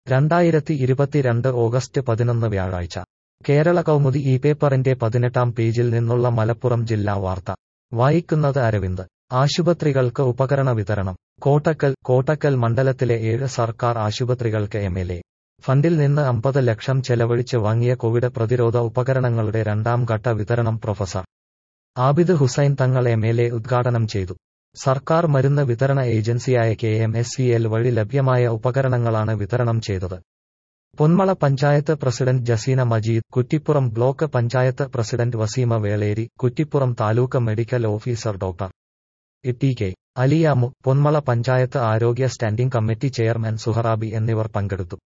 രണ്ടായിരത്തി ഇരുപത്തിരണ്ട് ഓഗസ്റ്റ് പതിനൊന്ന് വ്യാഴാഴ്ച കേരള കൗമുദി ഈ പേപ്പറിന്റെ പതിനെട്ടാം പേജിൽ നിന്നുള്ള മലപ്പുറം ജില്ലാ വാർത്ത വായിക്കുന്നത് അരവിന്ദ് ആശുപത്രികൾക്ക് ഉപകരണ വിതരണം കോട്ടക്കൽ കോട്ടക്കൽ മണ്ഡലത്തിലെ ഏഴ് സർക്കാർ ആശുപത്രികൾക്ക് എം എൽ എ ഫണ്ടിൽ നിന്ന് അമ്പത് ലക്ഷം ചെലവഴിച്ച് വാങ്ങിയ കോവിഡ് പ്രതിരോധ ഉപകരണങ്ങളുടെ രണ്ടാം ഘട്ട വിതരണം പ്രൊഫസർ ആബിദ് ഹുസൈൻ തങ്ങൾ എം എൽ എ ഉദ്ഘാടനം ചെയ്തു സർക്കാർ മരുന്ന് വിതരണ ഏജൻസിയായ K M S C L വഴി ലഭ്യമായ ഉപകരണങ്ങളാണ് വിതരണം ചെയ്തത് Ponmala panchayat president Jaseena Majeed Kuttippuram block panchayat president Waseema Veleri Kuttippuram taluk medical officer doctor T K Aliyamu Ponmala panchayat ആരോഗ്യ സ്റ്റാൻഡിംഗ് കമ്മിറ്റി ചെയർമാൻ സുഹറാബി എന്നിവർ പങ്കെടുത്തു